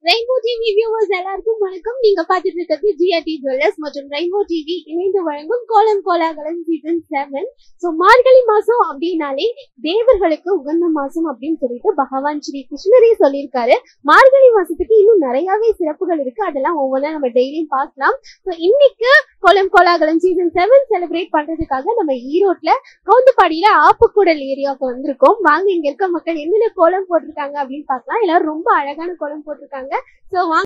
rainbow TV viewers எல்லாருக்கும் வணக்கம் நீங்க பார்த்துட்டு இருக்கிறது ஜிஆர்டி ஜுவல்லர்ஸ் மற்றும் ரெயின்போ டிவி இணைந்து வழங்கும் கோலம் கோலாகலம் சீசன் செவன் ஸோ மார்கழி மாசம் அப்படின்னாலே தேவர்களுக்கு உகந்த மாசம் அப்படின்னு சொல்லிட்டு பகவான் ஸ்ரீ கிருஷ்ணரே சொல்லியிருக்காரு மார்கழி மாசத்துக்கு இன்னும் நிறையவே சிறப்புகள் இருக்கு அதெல்லாம் ஒவ்வொன்றா நம்ம டெய்லியும் பார்க்கலாம் ஸோ இன்னைக்கு கோலம் கோலாகலம் சீசன் செவன் செலிப்ரேட் பண்றதுக்காக நம்ம ஈரோட்ல கவுந்தப்பாடியில ஆப்புக்கூடல் ஏரியாவுக்கு வந்திருக்கோம் வாங்க இங்க இருக்க மக்கள் என்னென்ன கோலம் போட்டிருக்காங்க அப்படின்னு பார்க்கலாம் எல்லாரும் ரொம்ப அழகான கோலம் போட்டிருக்காங்க ஸோ வாங்க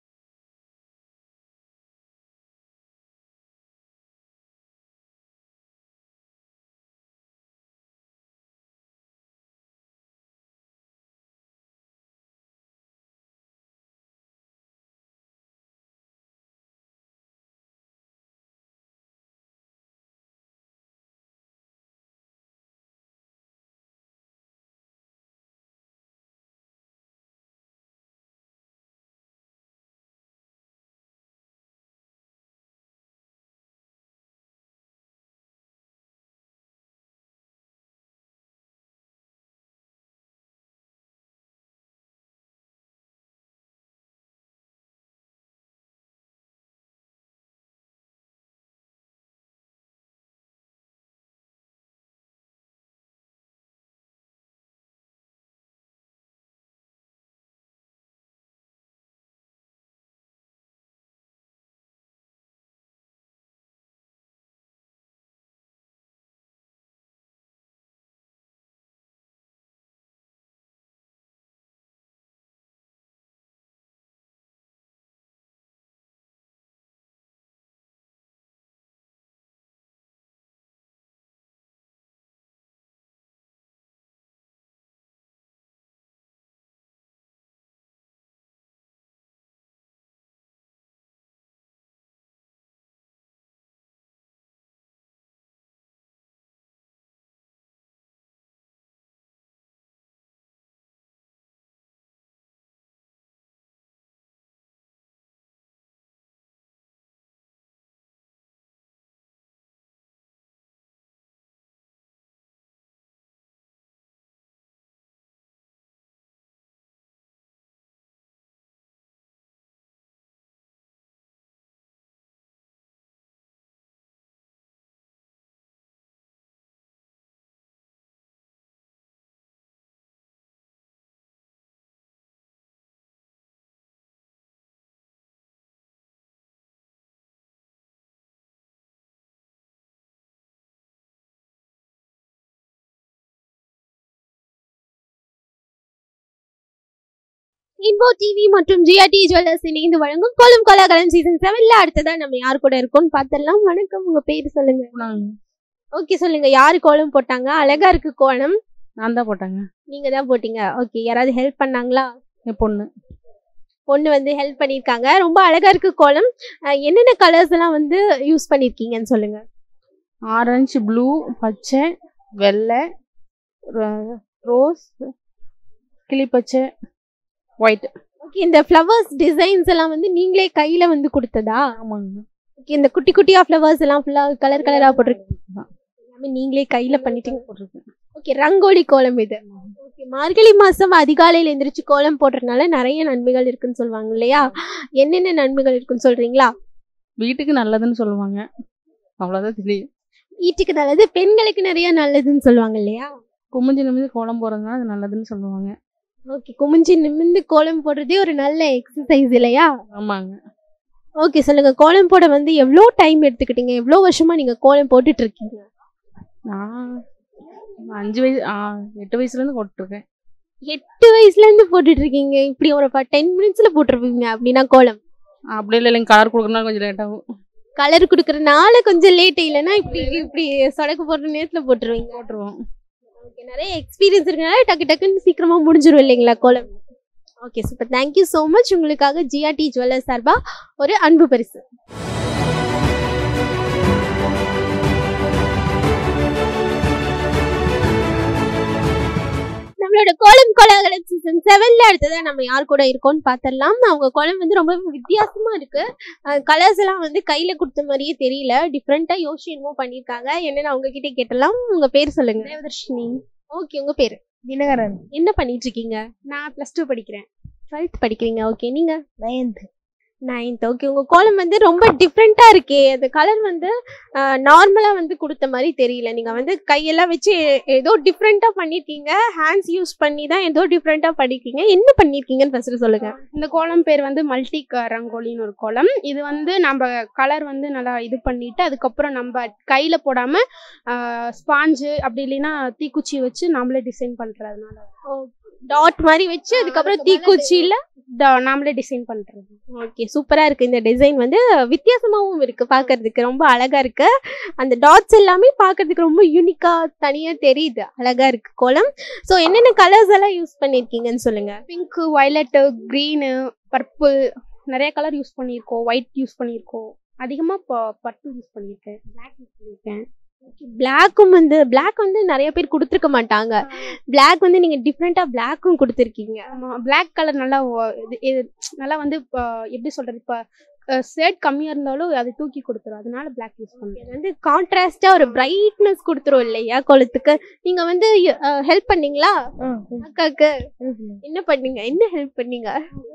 இன்போ டிவி மற்றும் ஜிஆர்டி ஜுவல்லர்ஸ் இணைந்து வழங்கும் கோலம் கோலாகலம் சீசன் செவன்ல அடுத்ததா நம்ம யார் கூட இருக்கோம்னு பார்த்துடலாம் வணக்கம் உங்க பேர் சொல்லுங்க நான் ஓகே சொல்லுங்க யாரு கோலம் போட்டாங்க அழகா இருக்கு கோலம் நான் தான் போட்டேங்க நீங்க தான் போட்டீங்க ஓகே யாராவது ஹெல்ப் பண்ணாங்களா என் பொண்ணு பொண்ணு வந்து ஹெல்ப் பண்ணியிருக்காங்க ரொம்ப அழகா இருக்கு கோலம் அஹ் என்னென்ன கலர்ஸ் எல்லாம் வந்து யூஸ் பண்ணிருக்கீங்கன்னு சொல்லுங்க ஆரஞ்சு ப்ளூ பச்சை வெள்ளை ர- ரோஸ் கிளிப்பச்சை ஒயிட் ஓகே இந்த ஃப்ளவர்ஸ் டிசைன்ஸ் எல்லாம் வந்து நீங்களே கையில வந்து கொடுத்ததா ஆமாங்க ஓகே இந்த குட்டி குட்டியா ஃப்ளவர்ஸ் எல்லாம் ஃபுல்லா கலர் கலரா போட்டிருக்கு தான் எல்லாமே நீங்களே கையில பண்ணிட்டீங்க போட்டிருக்கேன் ஓகே ரங்கோலி கோலம் இது ஓகே மார்கழி மாசம் அதிகாலையில எந்திரிச்சு கோலம் போடுறதுனால நிறைய நன்மைகள் இருக்குன்னு சொல்லுவாங்க இல்லையா என்னென்ன நன்மைகள் இருக்குன்னு சொல்றீங்களா வீட்டுக்கு நல்லதுன்னு சொல்லுவாங்க அவ்வளோதான் தெரியும் வீட்டுக்கு நல்லது பெண்களுக்கு நிறைய நல்லதுன்னு சொல்லுவாங்க இல்லையா குமிஞ்சு நிமிந்து கோலம் போடுறதுனால அது நல்லதுன்னு சொல்லுவாங்க ஓகே குமிஞ்சு நிமிந்து கோலம் போடுறதே ஒரு நல்ல எக்ஸசைஸ் இல்லையா ஆமாங்க ஓகே சொல்லுங்க கோலம் போட வந்து எவ்வளோ டைம் எடுத்துக்கிட்டீங்க எவ்வளோ வருஷமா நீங்க கோலம் போட்டுட்டு இருக்கீங்க நான் அஞ்சு வயசு ஆ, எட்டு வயசுலேருந்து போட்டுருக்கேன் எட்டு வயசுல இருந்து போட்டுட்டு இருக்கீங்க இப்படி ஒரு டென் மினிட்ஸ்ல போட்டிருப்பீங்க அப்படின்னா கோலம் அப்படி இல்லை இல்லைங்க கலர் கொடுக்கறதுனால கொஞ்சம் லேட் ஆகும் கலர் கொடுக்கறதுனால கொஞ்சம் லேட் இல்லைன்னா இப்படி இப்படி சொடக்கு போடுற நேரத்துல போட்டுருவீங்க போட்டுருவோம் ஓகே நிறைய எக்ஸ்பீரியன்ஸ் இருக்கனால டக்கு டக்குன்னு சீக்கிரமா முடிஞ்சிரும் இல்லைங்களா கோலம் okay super thank you so much உங்களுக்காக ஜிஆர்டி ஜுவல்லர்ஸ் சார்பா ஒரு அன்பு பரிசு நம்மளோட கோலம் கோலாகலம் சீசன் செவன்ல அடுத்ததா நம்ம யார் கூட இருக்கோம்னு பார்த்துடலாம் அவங்க கோலம் வந்து ரொம்ப வித்தியாசமா இருக்கு கலர்ஸ் எல்லாம் வந்து கையில கொடுத்த மாதிரியே தெரியல டிஃப்ரெண்டா யோசிச்சு என்னமோ பண்ணிருக்காங்க என்னன்னு அவங்க கிட்ட கேட்டலாம் உங்க பேர் சொல்லுங்க தேவதர்ஷினி ஓகே உங்க பேரு தினகரன் என்ன பண்ணிட்டு இருக்கீங்க நான் ப்ளஸ் டூ படிக்கிறேன் டுவெல்த் படிக்கிறீங்க ஓகே நீங்க நைன்த் நைன்த் ஓகே உங்க கோலம் வந்து ரொம்ப டிஃப்ரெண்டா இருக்கே அந்த கலர் வந்து நார்மலா வந்து கொடுத்த மாதிரி தெரியல நீங்க வந்து கையெல்லாம் வச்சு ஏதோ டிஃப்ரெண்டா பண்ணிருக்கீங்க ஹேண்ட்ஸ் யூஸ் பண்ணி தான் ஏதோ டிஃப்ரெண்டா பண்ணிருக்கீங்க என்ன பண்ணிருக்கீங்கன்னு ஃபர்ஸ்ட் சொல்லுங்க இந்த கோலம் பேர் வந்து மல்டி ரங்கோலின்னு ஒரு கோலம் இது வந்து நம்ம கலர் வந்து நல்லா இது பண்ணிட்டு அதுக்கப்புறம் நம்ம கையில போடாம ஸ்பாஞ்சு அப்படி இல்லைன்னா தீக்குச்சி வச்சு நாமளே டிசைன் பண்றதுனால டாட் மாதிரி வச்சு அதுக்கப்புறம் தீக்குச்சியில த- நாமளே டிசைன் பண்றது ஓகே சூப்பரா இருக்கு இந்த டிசைன் வந்து வித்தியாசமாவும் இருக்கு பார்க்கிறதுக்கு ரொம்ப அழகா இருக்கு அந்த டாட்ஸ் எல்லாமே பார்க்கிறதுக்கு ரொம்ப யூனிக்கா தனியா தெரியுது அழகா இருக்கு கோலம் ஸோ என்னென்ன கலர்ஸ் எல்லாம் யூஸ் பண்ணிருக்கீங்கன்னு சொல்லுங்க பிங்க்கு வயலட்டு க்ரீனு பர்பிள் நிறைய கலர் யூஸ் பண்ணியிருக்கோம் ஒயிட் யூஸ் பண்ணியிருக்கோம் அதிகமாக பர்பிள் யூஸ் பண்ணியிருக்கேன் பிளாக் யூஸ் பண்ணியிருக்கேன் பிளாக்கும் வந்து பிளாக் வந்து நிறைய பேர் கொடுத்துருக்க மாட்டாங்க பிளாக் வந்து நீங்க டிஃப்ரெண்டா பிளாக்கும் கொடுத்துருக்கீங்க பிளாக் கலர் நல்லா ஒ- இது- இது நல்லா வந்து இப்போ எப்படி சொல்றது இப்போ ஷேட் கம்மியாக இருந்தாலும் அது தூக்கி கொடுத்துரும் அதனால பிளாக் யூஸ் பண்ணுறேன் இது வந்து கான்ட்ராஸ்டா ஒரு பிரைட்னஸ் கொடுத்துரும் இல்லையா கோலத்துக்கு நீங்க வந்து ஹெல்ப் பண்ணீங்களா அக்காக்கு என்ன பண்ணீங்க என்ன ஹெல்ப் பண்ணீங்க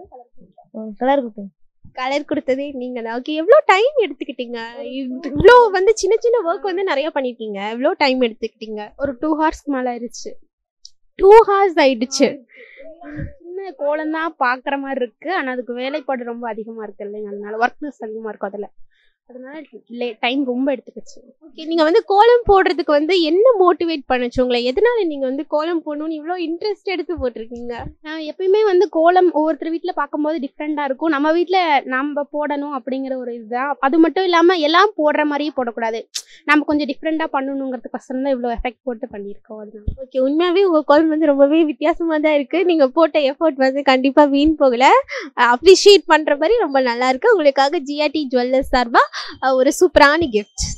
கலர் கொடுத்தேன் கலர் கொடுத்ததே நீங்க தான் ஓகே எவ்வளோ டைம் எடுத்துக்கிட்டீங்க இவ்வளோ வந்து சின்ன சின்ன ஒர்க் வந்து நிறைய பண்ணிருக்கீங்க எவ்வளோ டைம் எடுத்துக்கிட்டீங்க ஒரு டூ ஹார்ஸ்க்கு மேலே ஆயிடுச்சு டூ ஹார்ஸ் ஆயிடுச்சு சின்ன கோலம் தான் பார்க்குற மாதிரி இருக்கு ஆனால் அதுக்கு வேலைப்பாடு ரொம்ப அதிகமாக இருக்கு இல்லைங்க அதனால ஒர்க்னஸ் அதிகமாக இருக்கும் அதில் அதனால டைம் ரொம்ப எடுத்துக்கிச்சு ஓகே நீங்க வந்து கோலம் போடுறதுக்கு வந்து என்ன மோட்டிவேட் பண்ணுச்சு உங்களை எதனால நீங்க வந்து கோலம் போடணும்னு இவ்வளோ இன்ட்ரெஸ்ட் எடுத்து போட்டிருக்கீங்க நான் எப்பயுமே வந்து கோலம் ஒவ்வொருத்தர் வீட்டில் பார்க்கும்போது டிஃப்ரெண்ட்டாக இருக்கும் நம்ம வீட்டில் நம்ம போடணும் அப்படிங்கிற ஒரு இதுதான் அது மட்டும் இல்லாமல் எல்லாம் போடுற மாதிரியே போடக்கூடாது நம்ம கொஞ்சம் டிஃப்ரெண்ட்டாக பண்ணணுங்கிறதுக்கோசரம் தான் இவ்வளோ எஃபெக்ட் போட்டு பண்ணியிருக்கோம் அதனால ஓகே உண்மையாவே உங்க கோலம் வந்து ரொம்பவே வித்தியாசமா தான் இருக்கு நீங்க போட்ட எஃபோர்ட் வந்து கண்டிப்பா வீண் போகல அப்ரிஷியேட் பண்ற மாதிரி ரொம்ப நல்லா இருக்கு உங்களுக்காக ஜிஆர்டி ஜுவல்லர்ஸ் சார்பா அஹ், ஒரு சூப்பரான கிஃப்ட்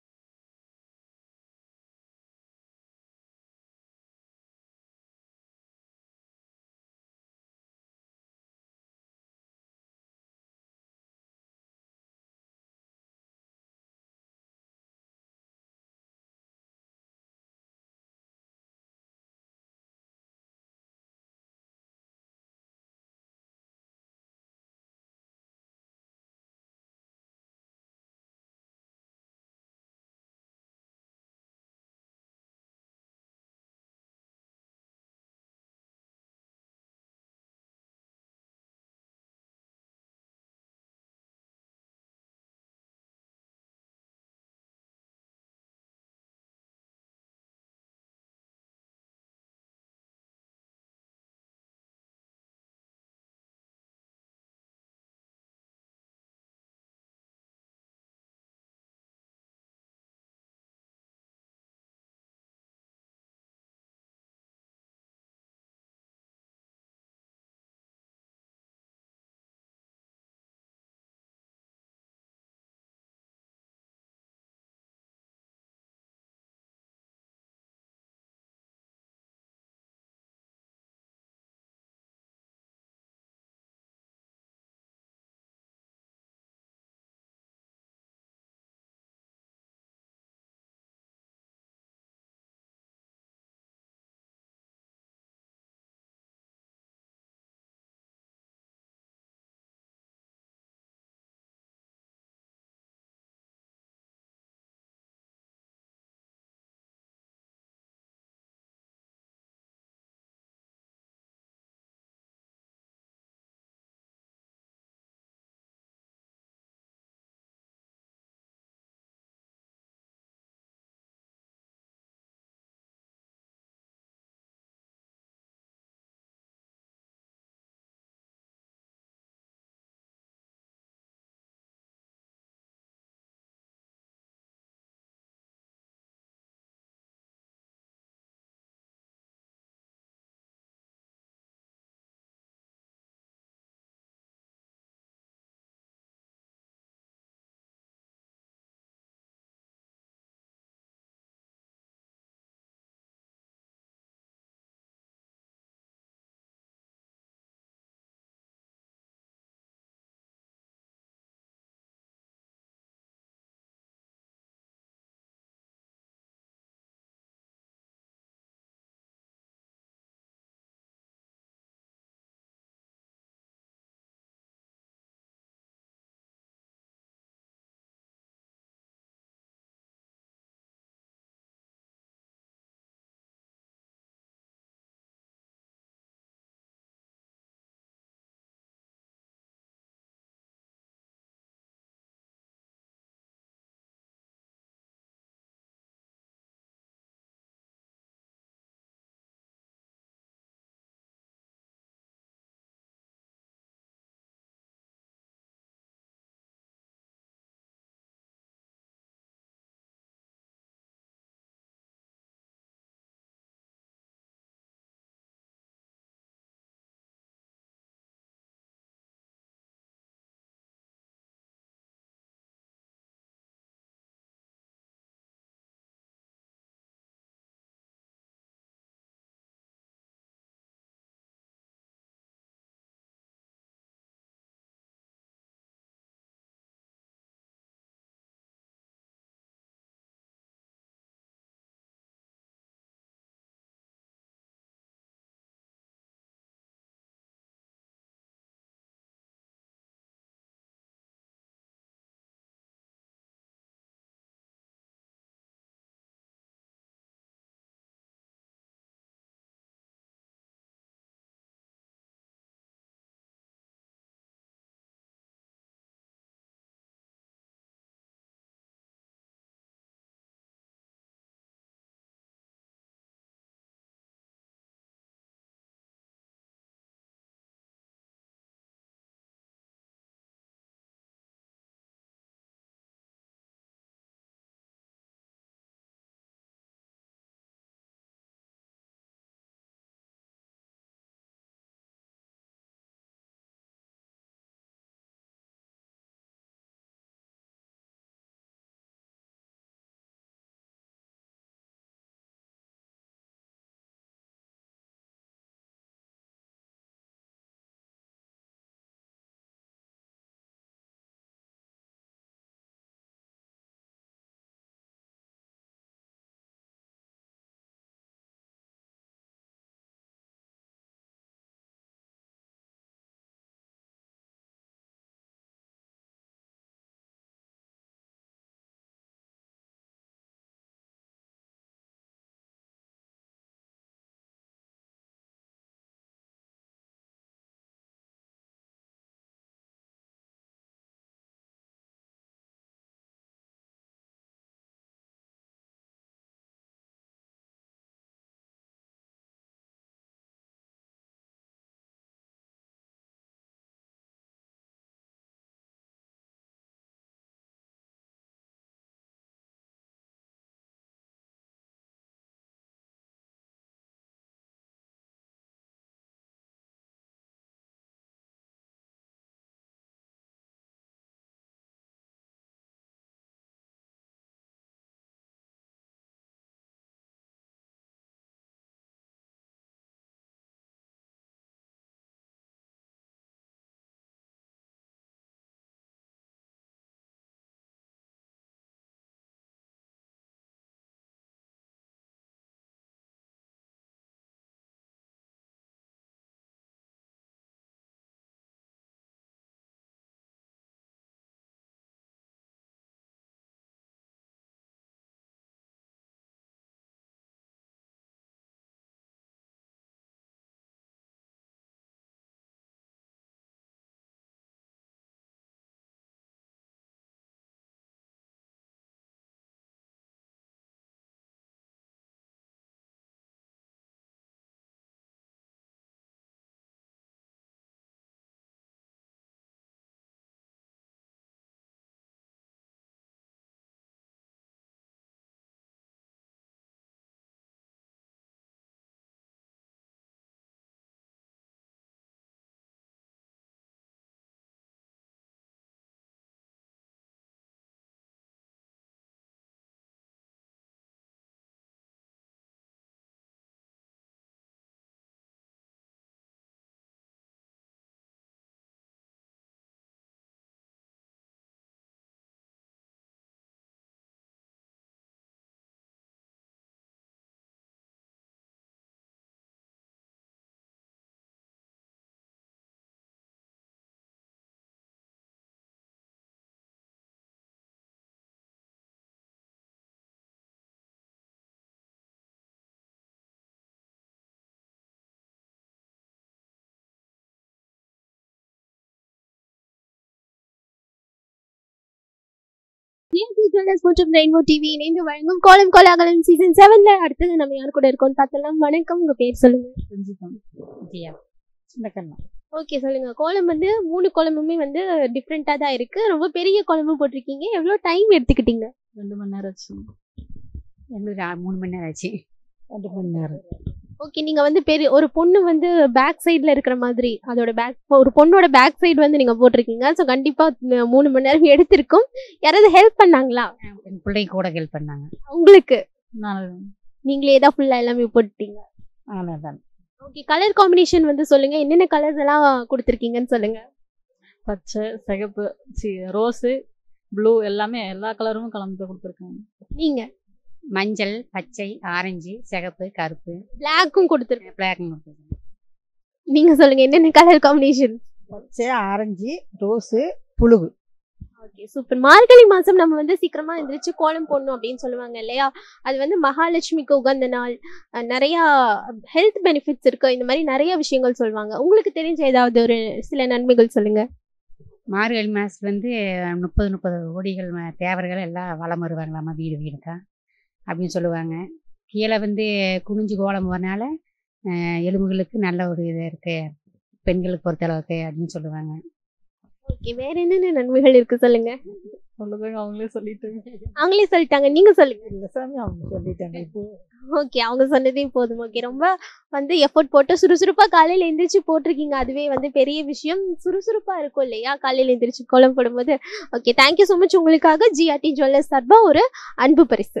ஜிஎன்டி ஜுவல்லர்ஸ் மற்றும் ரெயின்போ டிவி இணைந்து வழங்கும் கோலம் கோலாகலம் சீசன் செவன்ல அடுத்தது நம்ம யார் கூட இருக்கோம்னு பார்த்தலாம் வணக்கம் உங்க பேர் சொல்லுங்க செஞ்சுட்டோம் ஜியா சின்ன கண்ணா ஓகே சொல்லுங்க கோலம் வந்து மூணு கோலமுமே வந்து டிஃப்ரெண்டா தான் இருக்கு ரொம்ப பெரிய கோலமும் போட்டிருக்கீங்க எவ்வளவு டைம் எடுத்துக்கிட்டீங்க ரெண்டு மணி நேரம் ஆச்சு எங்களுக்கு ஆ- மூணு மணி நேரம் ஆச்சு ரெண்டு மணி நேரம் ஓகே நீங்க வந்து பெரிய ஒரு பொண்ணு வந்து பேக் சைடுல இருக்கிற மாதிரி அதோட பேக் ஒரு பொண்ணோட பேக் சைடு வந்து நீங்க போட்டிருக்கீங்க ஸோ கண்டிப்பா உம், மூணு மணி நேரம் எடுத்திருக்கும் யாராவது ஹெல்ப் பண்ணாங்களா என் பிள்ளைக்கு கூட ஹெல்ப் பண்ணாங்க உங்களுக்கு நான் நீங்களே தான் ஃபுல்லா எல்லாமே போட்டுட்டீங்க நானே தான் ஓகே கலர் காம்பினேஷன் வந்து சொல்லுங்க என்னென்ன கலர்ஸ் எல்லாம் கொடுத்துருக்கீங்கன்னு சொல்லுங்க பச்சை சிகப்பு சி ரோஸு ப்ளூ எல்லாமே எல்லா கலரும் கலந்து கொடுத்துருக்காங்க நீங்க மஞ்சள் பச்சை ஆரஞ்சு சிகப்பு கருப்பு பிளாக்கும் கொடுத்துருங்க பிளாக் நீங்க சொல்லுங்க என்னென்ன கலர் காம்பினேஷன் பச்சை ஆரஞ்சு ரோஸு புழுவு ஓகே சூப்பர் மார்கழி மாசம் நம்ம வந்து சீக்கிரமா எந்திரிச்சு கோலம் போடணும் அப்படின்னு சொல்லுவாங்க இல்லையா அது வந்து மகாலட்சுமிக்கு உகந்த நாள் அஹ் நிறைய ஹெல்த் பெனிஃபிட்ஸ் இருக்கு இந்த மாதிரி நிறைய விஷயங்கள் சொல்லுவாங்க உங்களுக்கு தெரிஞ்ச ஏதாவது ஒரு சில நன்மைகள் சொல்லுங்க மார்கழி மாதத்துல வந்து முப்பது முப்பது கோடிகள் ம- தேவர்கள் எல்லாம் வளம் வருவாங்களாமா வீடு வீடுக்கா அப்படின்னு சொல்லுவாங்க கீழே வந்து குனிஞ்சு கோலம் போறனால அஹ், எலும்புகளுக்கு நல்ல ஒரு இது இருக்கு பெண்களுக்கு பொறுத்தளவுக்கு அப்படின்னு சொல்லுவாங்க ஓகே வேற என்னென்ன நன்மைகள் இருக்கு சொல்லுங்க சொல்லுதாங்க அவங்களே சொல்லிட்டு அவங்களே சொல்லிட்டாங்க நீங்க சொல்லுங்க இல்லை சாமி அவங்க சொல்லிட்டாங்க இப்போ ஓகே அவங்க சொன்னதே போதும் ஓகே ரொம்ப வந்து எஃபோர்ட் போட்டு சுறுசுறுப்பா காலையில எந்திரிச்சு போட்டிருக்கீங்க அதுவே வந்து பெரிய விஷயம் சுறுசுறுப்பா இருக்கும் இல்லையா காலையில எந்திரிச்சு கோலம் போடும்போது ஓகே தேங்க்யூ ஸோ மச் உங்களுக்காக ஜிஆர்டி ஜுவல்லர்ஸ் சார்பா ஒரு அன்பு பரிசு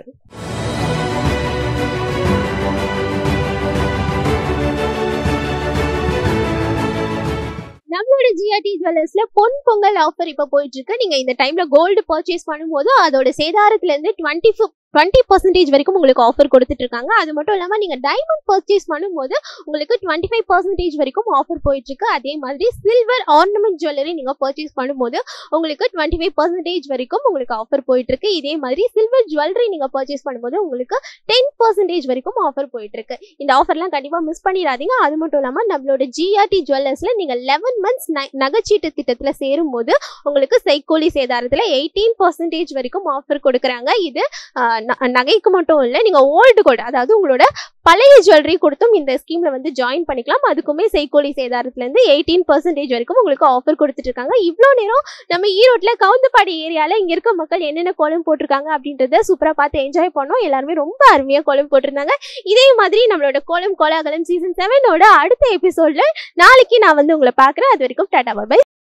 நம்மளோட ஜிஆர்டி ஜுவல்லர்ஸ்ல பொன் பொங்கல் ஆஃபர் இப்ப போயிட்டு இருக்கு நீங்க இந்த டைம்ல கோல்டு பர்ச்சேஸ் பண்ணும்போது அதோட சேதாரத்துல இருந்து டுவெண்ட்டி டுவெண்ட்டி பர்சன்டேஜ் வரைக்கும் உங்களுக்கு ஆஃபர் கொடுத்துட்டு இருக்காங்க அது மட்டும் இல்லாம நீங்க டைமண்ட் பர்ச்சேஸ் பண்ணும்போது உங்களுக்கு டுவெண்ட்டி ஃபைவ் பர்சன்டேஜ் வரைக்கும் ஆஃபர் போயிட்டு இருக்கு அதே மாதிரி சில்வர் ஆர்னமெண்ட் ஜுவல்லரி நீங்க பர்ச்சேஸ் பண்ணும்போது உங்களுக்கு டுவெண்ட்டி ஃபைவ் பர்சன்டேஜ் வரைக்கும் உங்களுக்கு ஆஃபர் போயிட்டு இருக்கு இதே மாதிரி சில்வர் ஜுவல்லரி நீங்க பர்ச்சேஸ் பண்ணும்போது உங்களுக்கு டென் பர்சன்டேஜ் வரைக்கும் ஆஃபர் போயிட்டு இருக்கு இந்த ஆஃபர்லாம் கண்டிப்பா மிஸ் பண்ணிடாதீங்க அது மட்டும் இல்லாம நம்மளோட ஜிஆர்டி ஜுவல்லர்ஸ்ல நீங்க லெவன் மந்த்ஸ் நகைச்சீட்டு திட்டத்துல சேரும் போது உங்களுக்கு சைக்கோலி சேதாரத்துல எயிட்டீன் பர்சன்டேஜ் வரைக்கும் ஆஃபர் கொடுக்குறாங்க இது ஆஹ், ந- நகைக்கு மட்டும் இல்லை நீங்க ஓல்டு கோல்டு அதாவது உங்களோட பழைய ஜுவல்லரி கொடுத்தும் இந்த ஸ்கீம்ல வந்து ஜாயின் பண்ணிக்கலாம் அதுக்குமே செய்கூலி சேதாரத்துல இருந்து எயிட்டீன் பர்சன்டேஜ் வரைக்கும் உங்களுக்கு ஆஃபர் கொடுத்துட்டு இருக்காங்க இவ்வளோ நேரம் நம்ம ஈரோட்ல கவுந்தப்பாடி ஏரியால இங்க இருக்க மக்கள் என்னென்ன கோலம் போட்டிருக்காங்க அப்படின்றத சூப்பரா பார்த்து என்ஜாய் பண்ணோம் எல்லாருமே ரொம்ப அருமையா கோலம் போட்டிருந்தாங்க இதே மாதிரி நம்மளோட கோலம் கோலாகலம் சீசன் செவனோட அடுத்த எபிசோட்ல நாளைக்கு நான் வந்து உங்களை பார்க்குறேன் அது வரைக்கும் டாடா பை